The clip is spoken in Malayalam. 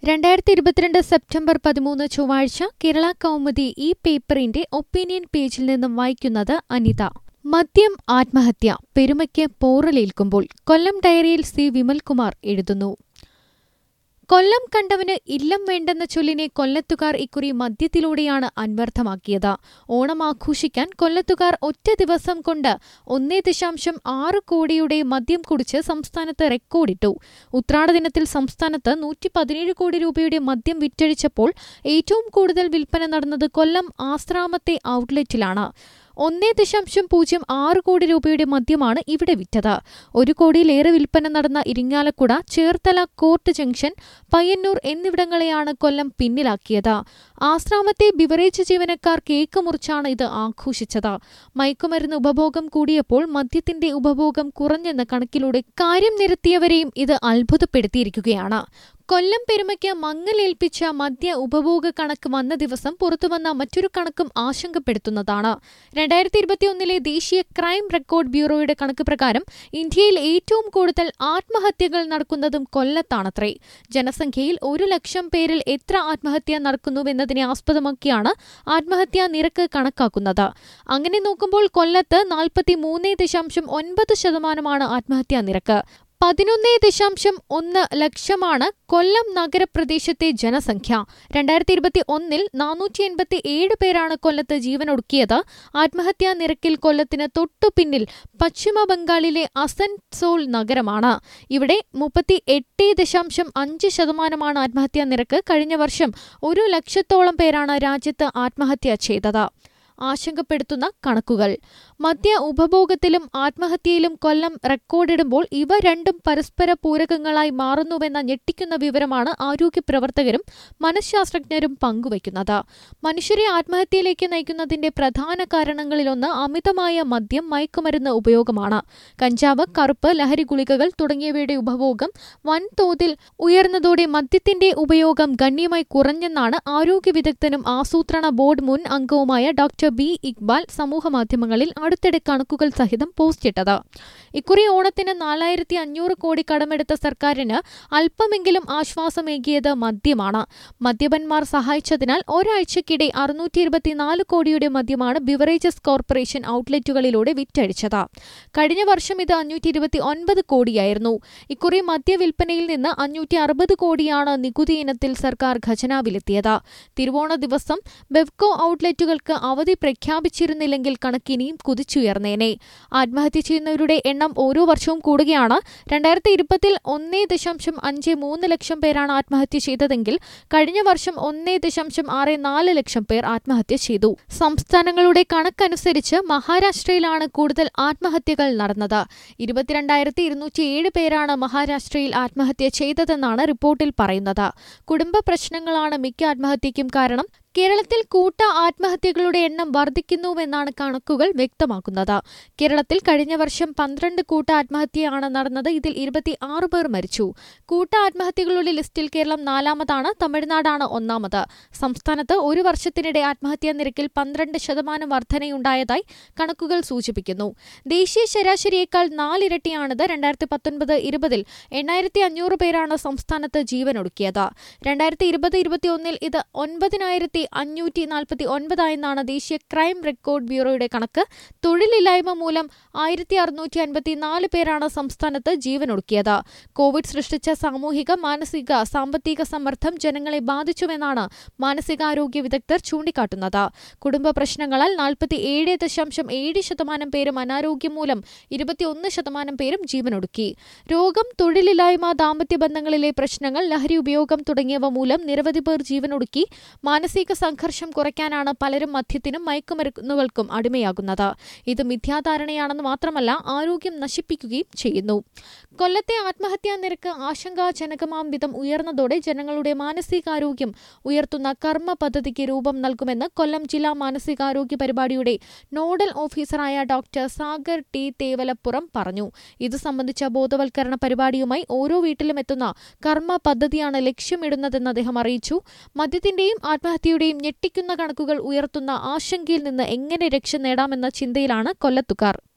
രണ്ടായിരത്തി ഇരുപത്തിരണ്ട് സെപ്റ്റംബർ പതിമൂന്ന് ചൊവ്വാഴ്ച കേരള കൗമുദി ഈ പേപ്പറിന്റെ ഒപ്പീനിയൻ പേജിൽ നിന്നും വായിക്കുന്നത് അനിത മദ്യം ആത്മഹത്യ പെരുമയ്ക്ക് പോറലേൽക്കുമ്പോൾ കൊല്ലം ഡയറിയിൽ സി വിമൽകുമാർ എഴുതുന്നു കൊല്ലം കണ്ടവന് ഇല്ലം വേണ്ടെന്ന ചൊല്ലിനെ കൊല്ലത്തുകാർ ഇക്കുറി മദ്യത്തിലൂടെയാണ് അന്വർത്ഥമാക്കിയത് ഓണം ആഘോഷിക്കാൻ കൊല്ലത്തുകാർ ഒറ്റ ദിവസം കൊണ്ട് ഒന്നേ ദശാംശം ആറ് കോടിയുടെ മദ്യം കുടിച്ച് സംസ്ഥാനത്ത് റെക്കോർഡിട്ടു ഉത്രാട ദിനത്തിൽ സംസ്ഥാനത്ത് നൂറ്റി പതിനേഴ് കോടി രൂപയുടെ മദ്യം വിറ്റഴിച്ചപ്പോൾ ഏറ്റവും കൂടുതൽ വിൽപ്പന നടന്നത് കൊല്ലം ആശ്രാമത്തെ ഔട്ട്ലെറ്റിലാണ് ഒന്നേ ദശാംശം പൂജ്യം ആറ് കോടി രൂപയുടെ മദ്യമാണ് ഇവിടെ വിറ്റത് ഒരു കോടിയിലേറെ വിൽപ്പന നടന്ന ഇരിങ്ങാലക്കുട ചേർത്തല കോർട്ട് ജംഗ്ഷൻ പയ്യന്നൂർ എന്നിവിടങ്ങളെയാണ് കൊല്ലം പിന്നിലാക്കിയത് ആശ്രാമത്തെ ബിവറേജ് ജീവനക്കാർ കേക്ക് മുറിച്ചാണ് ഇത് ആഘോഷിച്ചത് മയക്കുമരുന്ന് ഉപഭോഗം കൂടിയപ്പോൾ മദ്യത്തിന്റെ ഉപഭോഗം കുറഞ്ഞെന്ന കണക്കിലൂടെ കാര്യം നിരത്തിയവരെയും ഇത് അത്ഭുതപ്പെടുത്തിയിരിക്കുകയാണ് കൊല്ലം പെരുമയ്ക്ക് മങ്ങലേൽപ്പിച്ച മദ്യ ഉപഭോഗ കണക്ക് വന്ന ദിവസം പുറത്തുവന്ന മറ്റൊരു കണക്കും ആശങ്കപ്പെടുത്തുന്നതാണ് രണ്ടായിരത്തി ഇരുപത്തിയൊന്നിലെ ദേശീയ ക്രൈം റെക്കോർഡ് ബ്യൂറോയുടെ കണക്ക് പ്രകാരം ഇന്ത്യയിൽ ഏറ്റവും കൂടുതൽ ആത്മഹത്യകൾ നടക്കുന്നതും കൊല്ലത്താണത്രേ ജനസംഖ്യയിൽ ഒരു ലക്ഷം പേരിൽ എത്ര ആത്മഹത്യ നടക്കുന്നുവെന്നതിനെ ആസ്പദമാക്കിയാണ് ആത്മഹത്യാ നിരക്ക് കണക്കാക്കുന്നത് അങ്ങനെ നോക്കുമ്പോൾ കൊല്ലത്ത് നാൽപ്പത്തി മൂന്ന് ദശാംശം ഒൻപത് ശതമാനമാണ് ആത്മഹത്യാ നിരക്ക് പതിനൊന്ന് ദശാംശം ഒന്ന് ലക്ഷമാണ് കൊല്ലം നഗരപ്രദേശത്തെ ജനസംഖ്യ രണ്ടായിരത്തി ഇരുപത്തി ഒന്നിൽ നാനൂറ്റി എൺപത്തി ഏഴ് പേരാണ് കൊല്ലത്ത് ജീവനൊടുക്കിയത് ആത്മഹത്യാ നിരക്കിൽ കൊല്ലത്തിന് തൊട്ടുപിന്നിൽ പശ്ചിമ ബംഗാളിലെ അസൻസോൾ നഗരമാണ് ഇവിടെ മുപ്പത്തി എട്ട് ദശാംശം അഞ്ച് ശതമാനമാണ് ആത്മഹത്യാ നിരക്ക് കഴിഞ്ഞ വർഷം ഒരു ലക്ഷത്തോളം പേരാണ് രാജ്യത്ത് ആത്മഹത്യ ചെയ്തത് ആശങ്കപ്പെടുത്തുന്ന കണക്കുകൾ മദ്യ ഉപഭോഗത്തിലും ആത്മഹത്യയിലും കൊല്ലം റെക്കോർഡിടുമ്പോൾ ഇവ രണ്ടും പരസ്പര പൂരകങ്ങളായി മാറുന്നുവെന്ന ഞെട്ടിക്കുന്ന വിവരമാണ് ആരോഗ്യ പ്രവർത്തകരും മനഃശാസ്ത്രജ്ഞരും പങ്കുവയ്ക്കുന്നത് മനുഷ്യരെ ആത്മഹത്യയിലേക്ക് നയിക്കുന്നതിന്റെ പ്രധാന കാരണങ്ങളിലൊന്ന് അമിതമായ മദ്യം മയക്കുമരുന്ന് ഉപയോഗമാണ് കഞ്ചാവ് കറുപ്പ് ലഹരി ഗുളികകൾ തുടങ്ങിയവയുടെ ഉപഭോഗം വൻതോതിൽ ഉയർന്നതോടെ മദ്യത്തിന്റെ ഉപയോഗം ഗണ്യമായി കുറഞ്ഞെന്നാണ് ആരോഗ്യ വിദഗ്ധനും ആസൂത്രണ ബോർഡ് മുൻ അംഗവുമായ ഡോക്ടർ ബി ഇക്ബാൽ സമൂഹമാധ്യമങ്ങളിൽ അടുത്തിടെ കണക്കുകൾ സഹിതം പോസ്റ്റിട്ടത് ഇക്കുറി ഓണത്തിന് നാലായിരത്തി അഞ്ഞൂറ് കോടി കടമെടുത്ത സർക്കാരിന് അല്പമെങ്കിലും ആശ്വാസമേകിയത് മദ്യമാണ് മദ്യപന്മാർ സഹായിച്ചതിനാൽ ഒരാഴ്ചക്കിടെ അറുന്നൂറ്റി ഇരുപത്തിനാല് കോടിയുടെ മദ്യമാണ് ബിവറേജസ് കോർപ്പറേഷൻ ഔട്ട്ലെറ്റുകളിലൂടെ വിറ്റഴിച്ചത് കഴിഞ്ഞ വർഷം ഇത് അഞ്ഞൂറ്റി ഇരുപത്തി ഒൻപത് കോടിയായിരുന്നു ഇക്കുറി മദ്യവിൽപ്പനയിൽ നിന്ന് അഞ്ഞൂറ്റി അറുപത് കോടിയാണ് നികുതി ഇനത്തിൽ സർക്കാർ ഖജനാവിലെത്തിയത് തിരുവോണ ദിവസം ബെവ്കോ ഔട്ട്ലെറ്റുകൾക്ക് അവധി പ്രഖ്യാപിച്ചിരുന്നില്ലെങ്കിൽ കണക്കിനിയും കുതിച്ചുയർന്നേനെ ആത്മഹത്യ ചെയ്യുന്നവരുടെ എണ്ണം ഓരോ വർഷവും കൂടുകയാണ് രണ്ടായിരത്തി ഇരുപതിൽ ഒന്നേ ദശാംശം അഞ്ച് മൂന്ന് ലക്ഷം പേരാണ് ആത്മഹത്യ ചെയ്തതെങ്കിൽ കഴിഞ്ഞ വർഷം ഒന്നേ ദശാംശം ആറ് നാല് ലക്ഷം പേർ ആത്മഹത്യ ചെയ്തു സംസ്ഥാനങ്ങളുടെ കണക്കനുസരിച്ച് മഹാരാഷ്ട്രയിലാണ് കൂടുതൽ ആത്മഹത്യകൾ നടന്നത് ഇരുപത്തിരണ്ടായിരത്തി ഇരുന്നൂറ്റിയേഴ് പേരാണ് മഹാരാഷ്ട്രയിൽ ആത്മഹത്യ ചെയ്തതെന്നാണ് റിപ്പോർട്ടിൽ പറയുന്നത് കുടുംബ പ്രശ്നങ്ങളാണ് മിക്ക ആത്മഹത്യയ്ക്കും കാരണം കേരളത്തിൽ കൂട്ട ആത്മഹത്യകളുടെ എണ്ണം വർദ്ധിക്കുന്നുവെന്നാണ് കണക്കുകൾ വ്യക്തമാക്കുന്നത് കേരളത്തിൽ കഴിഞ്ഞ വർഷം പന്ത്രണ്ട് കൂട്ട ആത്മഹത്യയാണ് നടന്നത് ഇതിൽ ഇരുപത്തി ആറ് പേർ മരിച്ചു കൂട്ട ആത്മഹത്യകളുടെ ലിസ്റ്റിൽ കേരളം നാലാമതാണ് തമിഴ്നാടാണ് ഒന്നാമത് സംസ്ഥാനത്ത് ഒരു വർഷത്തിനിടെ ആത്മഹത്യാ നിരക്കിൽ പന്ത്രണ്ട് ശതമാനം വർധനയുണ്ടായതായി കണക്കുകൾ സൂചിപ്പിക്കുന്നു ദേശീയ ശരാശരിയേക്കാൾ നാലിരട്ടിയാണിത് രണ്ടായിരത്തി പത്തൊൻപത് ഇരുപതിൽ എണ്ണായിരത്തി അഞ്ഞൂറ് പേരാണ് സംസ്ഥാനത്ത് ജീവനൊടുക്കിയത് രണ്ടായിരത്തി ഇരുപത് ഇരുപത്തിയൊന്നിൽ ഇത് ഒൻപതിനായിരത്തി അഞ്ഞൂറ്റി നാൽപ്പത്തി ഒൻപതായെന്നാണ് ദേശീയ ക്രൈം റെക്കോർഡ് ബ്യൂറോയുടെ കണക്ക് തൊഴിലില്ലായ്മ മൂലം ആയിരത്തി അറുന്നൂറ്റി അൻപത്തിനാല് പേരാണ് സംസ്ഥാനത്ത് ജീവനൊടുക്കിയത് കോവിഡ് സൃഷ്ടിച്ച സാമൂഹിക മാനസിക സാമ്പത്തിക സമ്മർദ്ദം ജനങ്ങളെ ബാധിച്ചുവെന്നാണ് മാനസികാരോഗ്യ വിദഗ്ധർ ചൂണ്ടിക്കാട്ടുന്നത് കുടുംബ പ്രശ്നങ്ങളാൽ നാൽപ്പത്തി ഏഴ് ദശാംശം ഏഴ് ശതമാനം പേരും അനാരോഗ്യം മൂലം ഇരുപത്തിയൊന്ന് ശതമാനം പേരും ജീവനൊടുക്കി രോഗം തൊഴിലില്ലായ്മ ദാമ്പത്യ ബന്ധങ്ങളിലെ പ്രശ്നങ്ങൾ ലഹരി ഉപയോഗം തുടങ്ങിയവ മൂലം നിരവധി പേർ ജീവനൊടുക്കി മാനസിക സംഘർഷം കുറയ്ക്കാനാണ് പലരും മദ്യത്തിനും മയക്കുമരുന്നുകൾക്കും അടിമയാകുന്നത് ഇത് മിഥ്യാധാരണയാണെന്ന് മാത്രമല്ല ആരോഗ്യം നശിപ്പിക്കുകയും ചെയ്യുന്നു കൊല്ലത്തെ ആത്മഹത്യാ നിരക്ക് ആശങ്കാജനകമാം വിധം ഉയർന്നതോടെ ജനങ്ങളുടെ മാനസികാരോഗ്യം ഉയർത്തുന്ന കർമ്മ പദ്ധതിക്ക് രൂപം നൽകുമെന്ന് കൊല്ലം ജില്ലാ മാനസികാരോഗ്യ പരിപാടിയുടെ നോഡൽ ഓഫീസറായ ഡോക്ടർ സാഗർ ടി തേവലപ്പുറം പറഞ്ഞു ഇത് സംബന്ധിച്ച ബോധവൽക്കരണ പരിപാടിയുമായി ഓരോ വീട്ടിലും എത്തുന്ന കർമ്മ പദ്ധതിയാണ് ലക്ഷ്യമിടുന്നതെന്ന് അദ്ദേഹം അറിയിച്ചു മദ്യത്തിന്റെയും ആത്മഹത്യയുടെയും ഞെട്ടിക്കുന്ന കണക്കുകൾ ഉയർത്തുന്ന ആശങ്കയിൽ നിന്ന് എങ്ങനെ രക്ഷ നേടാമെന്ന ചിന്തയിലാണ് കൊല്ലത്തുകാർ